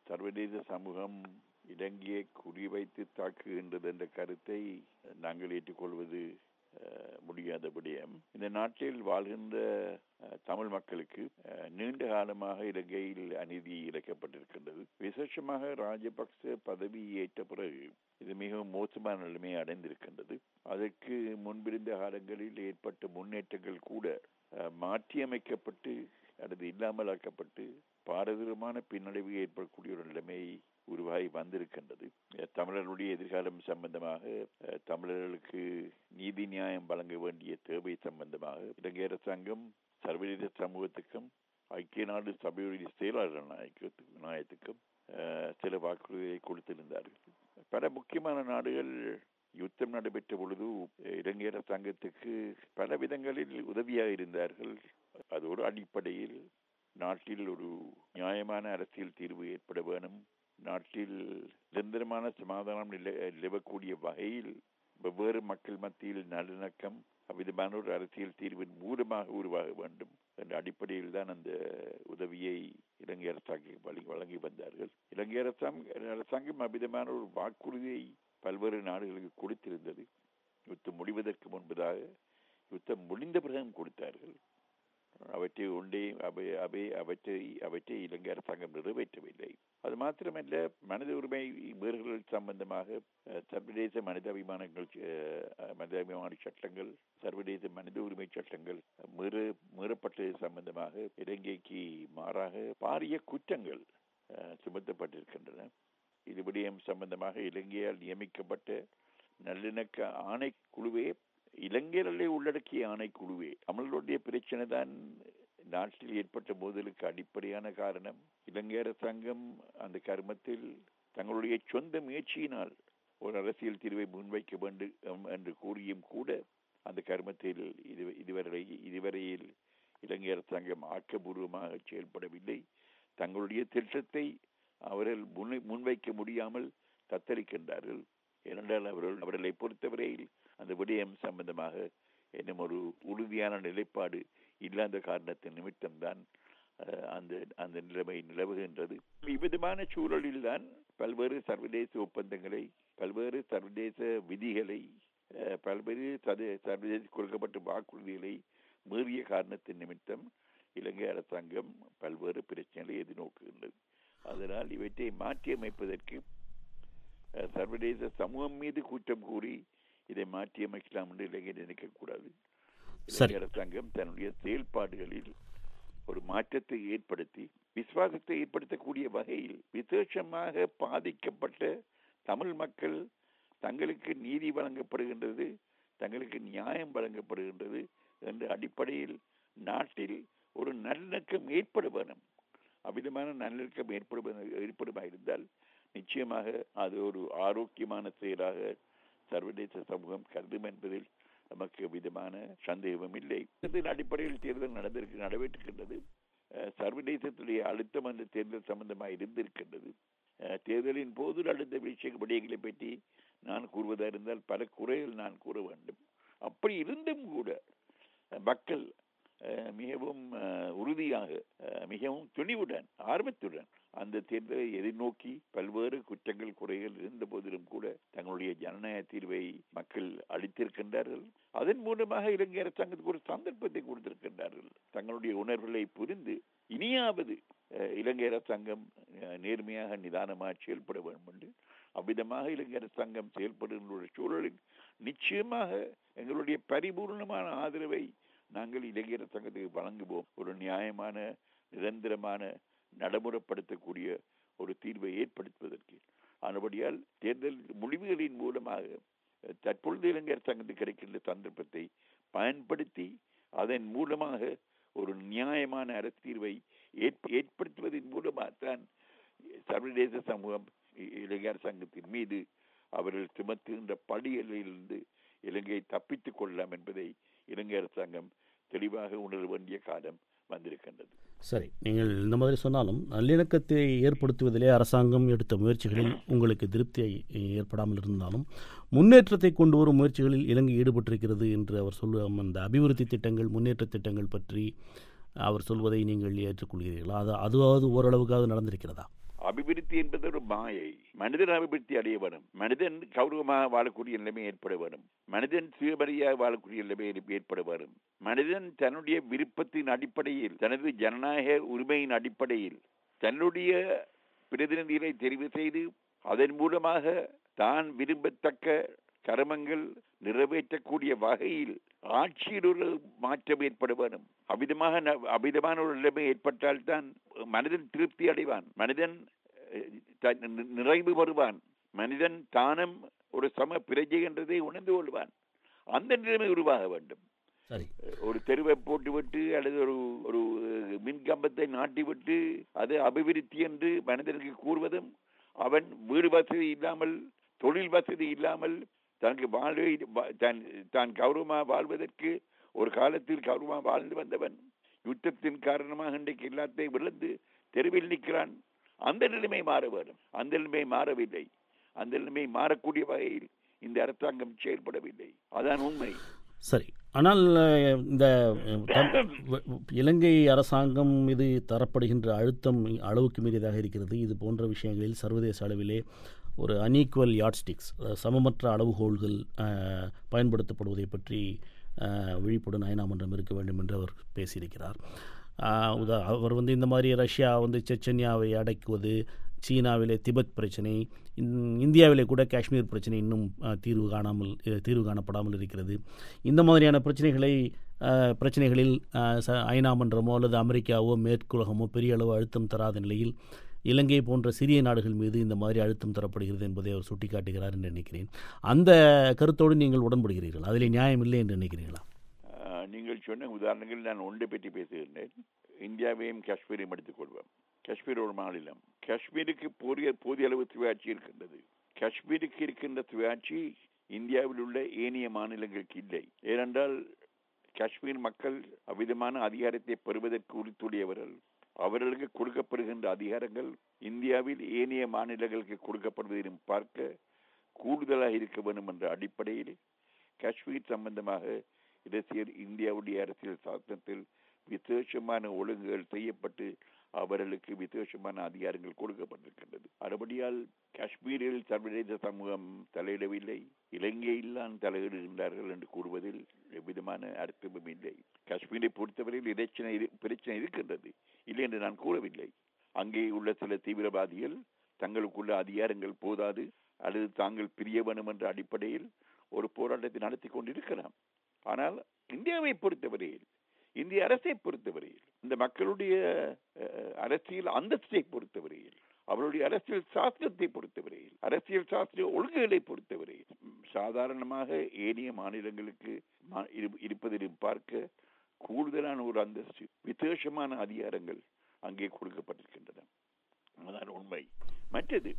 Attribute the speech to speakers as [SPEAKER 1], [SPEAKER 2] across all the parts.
[SPEAKER 1] சர்வதேச சமூகம் இலங்கையை குறிவைத்து தாக்குகின்றது என்ற கருத்தை நாங்கள் ஏற்றுக்கொள்வது அஹ், முடியாத விடயம் இந்த நாட்டில் வாழ்கின்ற அஹ், தமிழ் மக்களுக்கு அஹ், நீண்ட காலமாக இலங்கையில் அநீதி இழைக்கப்பட்டிருக்கின்றது விசேஷமாக ராஜபக்ச பதவி ஏற்ற பிறகு இது மிகவும் மோசமான நிலைமையை அடைந்திருக்கின்றது அதற்கு முன்பிருந்த காலங்களில் ஏற்பட்ட முன்னேற்றங்கள் கூட அஹ், மாற்றியமைக்கப்பட்டு அல்லது இல்லாமலாக்கப்பட்டு பாரதூரமான பின்னடைவு ஏற்படக்கூடிய ஒரு நிலைமை உருவாகி வந்திருக்கின்றது அஹ், தமிழர்களுடைய எதிர்காலம் சம்பந்தமாக அஹ், தமிழர்களுக்கு நீதி நியாயம் வழங்க வேண்டிய தேவை சம்பந்தமாக இலங்கை அரசாங்கம் சர்வதேச சமூகத்துக்கும் ஐக்கிய நாடு சபையுடைய செயலாளர் நாயகத்துக்கும் நாயத்துக்கும் அஹ், சில வாக்குறுதிகளை கொடுத்திருந்தார்கள் பல முக்கியமான நாடுகள் யுத்தம் நடைபெற்ற பொழுது அஹ், இலங்கை அரசாங்கத்துக்கு பல விதங்களில் உதவியாக இருந்தார்கள் அதோடு அடிப்படையில் நாட்டில் ஒரு நியாயமான அரசியல் தீர்வு ஏற்பட வேணும் நாட்டில் நிரந்தரமான சமாதானம் நில நிலவக்கூடிய வகையில் வெவ்வேறு மக்கள் மத்தியில் நல்லிணக்கம் அவ்விதமான ஒரு அரசியல் தீர்வின் மூலமாக உருவாக வேண்டும் என்ற அடிப்படையில் தான் அந்த உதவியை இலங்கை அரசாங்கம் வழங்கி வழங்கி வந்தார்கள் இலங்கை அரசாங்கம் அரசாங்கம் அவ்விதமான ஒரு வாக்குறுதியை பல்வேறு நாடுகளுக்கு கொடுத்திருந்தது யுத்தம் முடிவதற்கு முன்பதாக யுத்தம் முடிந்த பிறகும் கொடுத்தார்கள் அவற்றை ஒன்றே அவை அவை அவற்றை அவற்றை இலங்கை அரசாங்கம் நிறைவேற்றவில்லை அது மாத்திரமல்ல மனித உரிமை மீறல்கள் சம்பந்தமாக அஹ், சர்வதேச மனிதாபிமானங்கள் அஹ், மனிதாபிமான சட்டங்கள் சர்வதேச மனித உரிமை சட்டங்கள் மீற மீறப்பட்டது சம்பந்தமாக இலங்கைக்கு மாறாக பாரிய குற்றங்கள் அஹ், சுமத்தப்பட்டிருக்கின்றன இது விடயம் சம்பந்தமாக இலங்கையால் நியமிக்கப்பட்ட நல்லிணக்க ஆணைக்குழுவே இலங்கையர்களை உள்ளடக்கிய ஆணைக்குழுவே தமிழருடைய பிரச்சனை தான் நாட்டில் ஏற்பட்ட மோதலுக்கு அடிப்படையான காரணம் இலங்கை அரசாங்கம் அந்த கர்மத்தில் தங்களுடைய சொந்த முயற்சியினால் ஒரு அரசியல் தீர்வை முன்வைக்க வேண்டும் என்று கூறியும் கூட அந்த கர்மத்தில் இது இதுவரை இதுவரையில் இலங்கை அரசாங்கம் ஆக்கபூர்வமாக செயல்படவில்லை தங்களுடைய திட்டத்தை அவர்கள் முன் முன்வைக்க முடியாமல் தத்தளிக்கின்றார்கள் ஏனென்றால் அவர்கள் அவர்களை பொறுத்தவரையில் அந்த விடயம் சம்பந்தமாக என்னும் ஒரு உறுதியான நிலைப்பாடு இல்லாத காரணத்தின் நிமித்தம்தான் அஹ், அந்த அந்த நிலைமை நிலவுகின்றது இவ்விதமான சூழலில் தான் பல்வேறு சர்வதேச ஒப்பந்தங்களை பல்வேறு சர்வதேச விதிகளை அஹ், பல்வேறு சத- சர்வதேச கொடுக்கப்பட்ட வாக்குறுதிகளை மீறிய காரணத்தின் நிமித்தம் இலங்கை அரசாங்கம் பல்வேறு பிரச்சனைகளை எதிர்நோக்குகின்றது அதனால் இவற்றை மாற்றியமைப்பதற்கு அஹ், சர்வதேச சமூகம் மீது குற்றம் கூறி இதை மாற்றியமைக்கலாம் என்று இலங்கை நினைக்கக்கூடாது
[SPEAKER 2] சரி.
[SPEAKER 1] இலங்கை அரசாங்கம் தன்னுடைய செயல்பாடுகளில் ஒரு மாற்றத்தை ஏற்படுத்தி விசுவாசத்தை ஏற்படுத்தக்கூடிய வகையில் விசேஷமாக பாதிக்கப்பட்ட தமிழ் மக்கள் தங்களுக்கு நீதி வழங்கப்படுகின்றது தங்களுக்கு நியாயம் வழங்கப்படுகின்றது என்ற அடிப்படையில் நாட்டில் ஒரு நல்லிணக்கம் ஏற்பட வேணும் அவ்விதமான நல்லிணக்கம் ஏற்படுவ ஏற்படுமாக இருந்தால் நிச்சயமாக அது ஒரு ஆரோக்கியமான செயலாக சர்வதேச சமூகம் கருதும் என்பதில் நமக்கு விதமான சந்தேகமும் இல்லை இதன் அடிப்படையில் தேர்தல் நடந்திருக்கு நடைபெற்றிருக்கின்றது அஹ், சர்வதேசத்துடைய அழுத்தம் அந்த தேர்தல் சம்பந்தமாக இருந்திருக்கின்றது அஹ், தேர்தலின் போது நடந்த விஷய விடயங்களை பற்றி நான் கூறுவதாக இருந்தால் பல குறைகள் நான் கூற வேண்டும் அப்படி இருந்தும் கூட அஹ், மக்கள் அஹ், மிகவும் அஹ், உறுதியாக அஹ், மிகவும் துணிவுடன் ஆர்வத்துடன் அந்த தேர்தலை எதிர்நோக்கி பல்வேறு குற்றங்கள் குறைகள் இருந்த போதிலும் கூட தங்களுடைய ஜனநாயக தீர்வை மக்கள் அளித்திருக்கின்றார்கள் அதன் மூலமாக இலங்கை அரசாங்கத்துக்கு ஒரு சந்தர்ப்பத்தை கொடுத்திருக்கின்றார்கள் தங்களுடைய உணர்வுகளை புரிந்து இனியாவது அஹ், இலங்கை அரசாங்கம் அஹ், நேர்மையாக நிதானமாக செயல்பட வேண்டும் என்று அவ்விதமாக இலங்கை அரசாங்கம் செயல்படுகின்ற ஒரு சூழலில் நிச்சயமாக எங்களுடைய பரிபூர்ணமான ஆதரவை நாங்கள் இலங்கை அரசாங்கத்துக்கு வழங்குவோம் ஒரு நியாயமான நிரந்தரமான நடைமுறைப்படுத்தக்கூடிய ஒரு தீர்வை ஏற்படுத்துவதற்கு ஆனபடியால் தேர்தல் முடிவுகளின் மூலமாக அஹ், தற்பொழுது இலங்கை அரசாங்கத்துக்கு கிடைக்கின்ற சந்தர்ப்பத்தை பயன்படுத்தி அதன் மூலமாக ஒரு நியாயமான அரசு தீர்வை ஏற்ப- ஏற்படுத்துவதன் மூலமாகத்தான் சர்வதேச சமூகம் இ- இலங்கை அரசாங்கத்தின் மீது அவர்கள் சுமத்துகின்ற படிகளிலிருந்து இலங்கையை தப்பித்துக் கொள்ளலாம் என்பதை இலங்கை அரசாங்கம் தெளிவாக உணர வேண்டிய காலம் வந்திருக்கின்றது
[SPEAKER 2] சரி நீங்கள் இந்த மாதிரி சொன்னாலும் நல்லிணக்கத்தை ஏற்படுத்துவதிலே அரசாங்கம் எடுத்த முயற்சிகளில் உங்களுக்கு திருப்தி ஏற்படாமல் இருந்தாலும் முன்னேற்றத்தை கொண்டு வரும் முயற்சிகளில் இலங்கை ஈடுபட்டிருக்கிறது என்று அவர் சொல்லும் அந்த அபிவிருத்தி திட்டங்கள் முன்னேற்ற திட்டங்கள் பற்றி அவர் சொல்வதை நீங்கள் ஏற்றுக்கொள்கிறீர்களா அது அதுவாவது ஓரளவுக்காவது நடந்திருக்கிறதா
[SPEAKER 1] அபிவிருத்தி என்பது ஒரு மாயை மனிதன் அபிவிருத்தி அடைய வேணும் மனிதன் கௌரவமாக வாழக்கூடிய நிலைமை ஏற்பட வேணும் மனிதன் சுயமரியாக வாழக்கூடிய நிலைமை ஏற்பட வேணும் மனிதன் தன்னுடைய விருப்பத்தின் அடிப்படையில் தனது ஜனநாயக உரிமையின் அடிப்படையில் தன்னுடைய பிரதிநிதிகளை தெரிவு செய்து அதன் மூலமாக தான் விரும்பத்தக்க கர்மங்கள் நிறைவேற்றக்கூடிய வகையில் ஆட்சியில் ஒரு மாற்றம் ஏற்பட வேணும் அபிதமாக அபிதமான ஒரு நிலைமை ஏற்பட்டால் தான் மனிதன் திருப்தி அடைவான் மனிதன் நிறைவு வருவான் மனிதன் தானும் ஒரு சம பிரஜை என்றதை உணர்ந்து கொள்வான் அந்த நிலைமை உருவாக வேண்டும் ஒரு தெருவை போட்டுவிட்டு அல்லது ஒரு ஒரு மின்கம்பத்தை நாட்டிவிட்டு அது அபிவிருத்தி என்று மனிதனுக்கு கூறுவதும் அவன் வீடு வசதி இல்லாமல் தொழில் வசதி இல்லாமல் தனக்கு வாழ்வை தான் தான் கௌரவமாக வாழ்வதற்கு ஒரு காலத்தில் கௌரவமாக வாழ்ந்து வந்தவன் யுத்தத்தின் காரணமாக இன்றைக்கு எல்லாத்தையும் விழுந்து தெருவில் நிற்கிறான் அந்த நிலைமை மாற வேண்டும் அந்த நிலைமை மாறவில்லை அந்த நிலைமை மாறக்கூடிய வகையில் இந்த அரசாங்கம் செயல்படவில்லை அதான் உண்மை
[SPEAKER 2] சரி ஆனால் இந்த இலங்கை அரசாங்கம் மீது தரப்படுகின்ற அழுத்தம் அளவுக்கு மீறியதாக இருக்கிறது இது போன்ற விஷயங்களில் சர்வதேச அளவிலே ஒரு அன்ஈக்குவல் யாட்ஸ்டிக்ஸ் சமமற்ற அளவுகோல்கள் பயன்படுத்தப்படுவதை பற்றி விழிப்புடன் ஐநாமன்றம் இருக்க வேண்டும் என்று அவர் பேசியிருக்கிறார் உதா அவர் வந்து இந்த மாதிரி ரஷ்யா வந்து செச்சன்யாவை அடக்குவது சீனாவிலே திபெத் பிரச்சனை இந்தியாவிலே கூட காஷ்மீர் பிரச்சனை இன்னும் தீர்வு காணாமல் தீர்வு காணப்படாமல் இருக்கிறது இந்த மாதிரியான பிரச்சனைகளை பிரச்சனைகளில் ஐநா மன்றமோ அல்லது அமெரிக்காவோ மேற்குலகமோ பெரிய அளவு அழுத்தம் தராத நிலையில் இலங்கை போன்ற சிறிய நாடுகள் மீது இந்த மாதிரி அழுத்தம் தரப்படுகிறது என்பதை அவர் சுட்டிக்காட்டுகிறார் என்று நினைக்கிறேன் அந்த கருத்தோடு நீங்கள் உடன்படுகிறீர்கள் அதில் நியாயம் இல்லை என்று நினைக்கிறீர்களா
[SPEAKER 1] நீங்கள் சொன்ன உதாரணங்கள் நான் ஒன்றை பற்றி பேசுகின்றேன் இந்தியாவையும் காஷ்மீரையும் எடுத்துக்கொள்வோம் காஷ்மீர் ஒரு மாநிலம் காஷ்மீருக்கு போதிய போதிய அளவு சுயாட்சி இருக்கின்றது காஷ்மீருக்கு இருக்கின்ற சுயாட்சி இந்தியாவில் உள்ள ஏனைய மாநிலங்களுக்கு இல்லை ஏனென்றால் காஷ்மீர் மக்கள் அவ்விதமான அதிகாரத்தை பெறுவதற்கு உறுத்துடையவர்கள் அவர்களுக்கு கொடுக்கப்படுகின்ற அதிகாரங்கள் இந்தியாவில் ஏனைய மாநிலங்களுக்கு கொடுக்கப்படுவதையும் பார்க்க கூடுதலாக இருக்க வேண்டும் என்ற அடிப்படையில் காஷ்மீர் சம்பந்தமாக அரசியல் இந்தியாவுடைய அரசியல் சாசனத்தில் விசேஷமான ஒழுங்குகள் செய்யப்பட்டு அவர்களுக்கு விசேஷமான அதிகாரங்கள் கொடுக்கப்பட்டிருக்கின்றது மறுபடியால் காஷ்மீரில் சர்வதேச சமூகம் தலையிடவில்லை இலங்கையில் தான் தலையிடுகின்றார்கள் என்று கூறுவதில் எவ்விதமான அர்த்தமும் இல்லை காஷ்மீரை பொறுத்தவரையில் இலச்சனை பிரச்சனை இருக்கின்றது இல்லை என்று நான் கூறவில்லை அங்கே உள்ள சில தீவிரவாதிகள் தங்களுக்குள்ள அதிகாரங்கள் போதாது அல்லது தாங்கள் பிரிய வேணும் என்ற அடிப்படையில் ஒரு போராட்டத்தை நடத்தி கொண்டிருக்கலாம் ஆனால் இந்தியாவை பொறுத்தவரையில் இந்திய அரசை பொறுத்தவரையில் இந்த மக்களுடைய அரசியல் அந்தஸ்தை பொறுத்தவரையில் அவருடைய அரசியல் சாஸ்திரத்தை பொறுத்தவரையில் அரசியல் சாஸ்திர ஒழுங்குகளை பொறுத்தவரையில் சாதாரணமாக ஏனைய மாநிலங்களுக்கு இருப்பதிலும் பார்க்க கூடுதலான ஒரு அந்தஸ்து விசேஷமான அதிகாரங்கள் அங்கே கொடுக்கப்பட்டிருக்கின்றன அதான் உண்மை மற்றது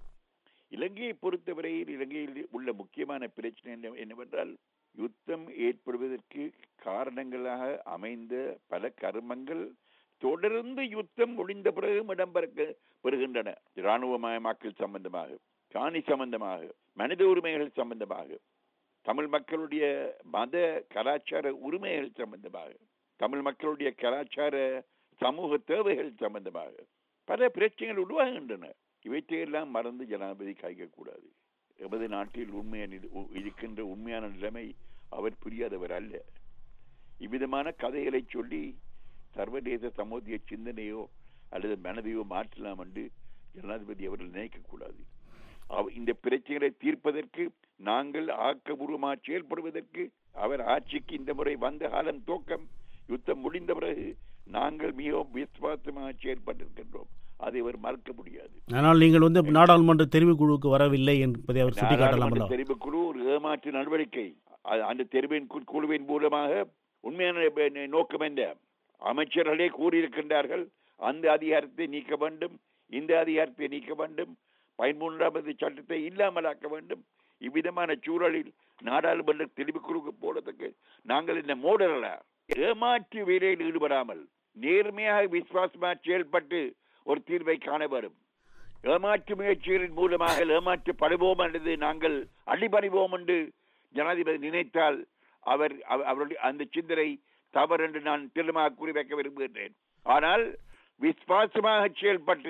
[SPEAKER 1] இலங்கையை பொறுத்தவரையில் இலங்கையில் உள்ள முக்கியமான பிரச்சனை என்னவென்றால் யுத்தம் ஏற்படுவதற்கு காரணங்களாக அமைந்த பல கர்மங்கள் தொடர்ந்து யுத்தம் முடிந்த பிறகும் இடம்பெற பெறுகின்றன இராணுவமயமாக்கல் சம்பந்தமாக காணி சம்பந்தமாக மனித உரிமைகள் சம்பந்தமாக தமிழ் மக்களுடைய மத கலாச்சார உரிமைகள் சம்பந்தமாக தமிழ் மக்களுடைய கலாச்சார சமூக தேவைகள் சம்பந்தமாக பல பிரச்சனைகள் உருவாகின்றன இவற்றையெல்லாம் மறந்து ஜனாதிபதி காய்க்கக்கூடாது எமது நாட்டில் உண்மையான இருக்கின்ற உண்மையான நிலைமை அவர் புரியாதவர் அல்ல இவ்விதமான கதைகளை சொல்லி சர்வதேச சமூக சிந்தனையோ அல்லது மனதையோ மாற்றலாம் என்று ஜனாதிபதி அவர்கள் நினைக்கக்கூடாது இந்த பிரச்சனைகளை தீர்ப்பதற்கு நாங்கள் ஆக்கபூர்வமாக செயல்படுவதற்கு அவர் ஆட்சிக்கு இந்த முறை வந்த காலம் தோக்கம் யுத்தம் முடிந்த பிறகு நாங்கள் மிகவும் விசுவாசமாக செயல்பட்டிருக்கின்றோம் அதை அவர் மறக்க முடியாது
[SPEAKER 2] ஆனால் நீங்கள் வந்து நாடாளுமன்ற தெரிவுக்குழுவுக்கு வரவில்லை என்பதை அவர் சுட்டிக்காட்டலாம்
[SPEAKER 1] தெரிவுக்குழு ஒரு ஏமாற்று நடவடிக்கை அந்த தெரிவின் குழுவின் மூலமாக உண்மையான நோக்கம் என்ன அமைச்சர்களே கூறியிருக்கின்றார்கள் அந்த அதிகாரத்தை நீக்க வேண்டும் இந்த அதிகாரத்தை நீக்க வேண்டும் பதிமூன்றாவது சட்டத்தை இல்லாமலாக்க வேண்டும் இவ்விதமான சூழலில் நாடாளுமன்ற தெரிவுக்குழுக்கு போறதுக்கு நாங்கள் இந்த மோடல ஏமாற்று வேலையில் ஈடுபடாமல் நேர்மையாக விசுவாசமாக செயல்பட்டு ஒரு தீர்வை காண வரும் ஏமாற்று முயற்சிகளின் மூலமாக ஏமாற்றப்படுவோம் அல்லது நாங்கள் அடிபணிவோம் என்று ஜனாதிபதி நினைத்தால் அவர் அவருடைய அந்த சிந்தனை தவறு என்று நான் திரும்பமாக குறிவைக்க விரும்புகின்றேன் ஆனால் விசுவாசமாக செயல்பட்டு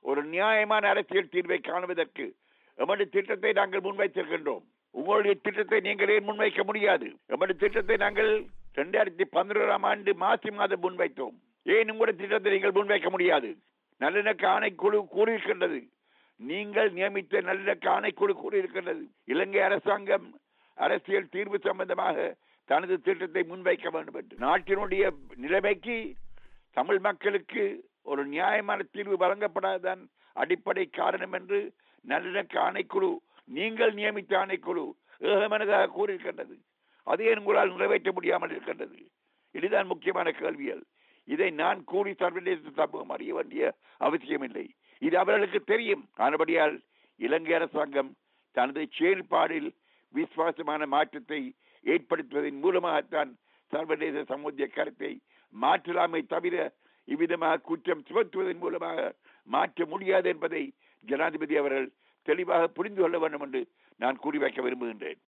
[SPEAKER 1] ஒரு நியாயமான அரசியல் தீர்வை காணுவதற்கு எமது திட்டத்தை நாங்கள் முன்வைத்திருக்கின்றோம் உங்களுடைய திட்டத்தை நீங்கள் ஏன் முன்வைக்க முடியாது எமது திட்டத்தை நாங்கள் இரண்டாயிரத்தி பதினோராம் ஆண்டு மாசி மாதம் முன்வைத்தோம் ஏன் உங்களுடைய திட்டத்தை நீங்கள் முன்வைக்க முடியாது நல்லிணக்க ஆணைக்குழு கூறியிருக்கின்றது நீங்கள் நியமித்த நல்லிணக்க ஆணைக்குழு கூறியிருக்கின்றது இலங்கை அரசாங்கம் அரசியல் தீர்வு சம்பந்தமாக தனது திட்டத்தை முன்வைக்க வேண்டும் என்று நாட்டினுடைய நிலைமைக்கு தமிழ் மக்களுக்கு ஒரு நியாயமான தீர்வு வழங்கப்படாததான் அடிப்படை காரணம் என்று நல்லிணக்க ஆணைக்குழு நீங்கள் நியமித்த ஆணைக்குழு ஏகமனதாக கூறியிருக்கின்றது அதே உங்களால் நிறைவேற்ற முடியாமல் இருக்கின்றது இதுதான் முக்கியமான கேள்விகள் இதை நான் கூறி சர்வதேச சமூகம் அறிய வேண்டிய அவசியமில்லை இது அவர்களுக்கு தெரியும் ஆனபடியால் இலங்கை அரசாங்கம் தனது செயல்பாடில் விசுவாசமான மாற்றத்தை ஏற்படுத்துவதன் மூலமாகத்தான் சர்வதேச சமூக கருத்தை மாற்றலாமே தவிர இவ்விதமாக குற்றம் சுமத்துவதன் மூலமாக மாற்ற முடியாது என்பதை ஜனாதிபதி அவர்கள் தெளிவாக புரிந்து கொள்ள வேண்டும் என்று நான் கூறி வைக்க விரும்புகின்றேன்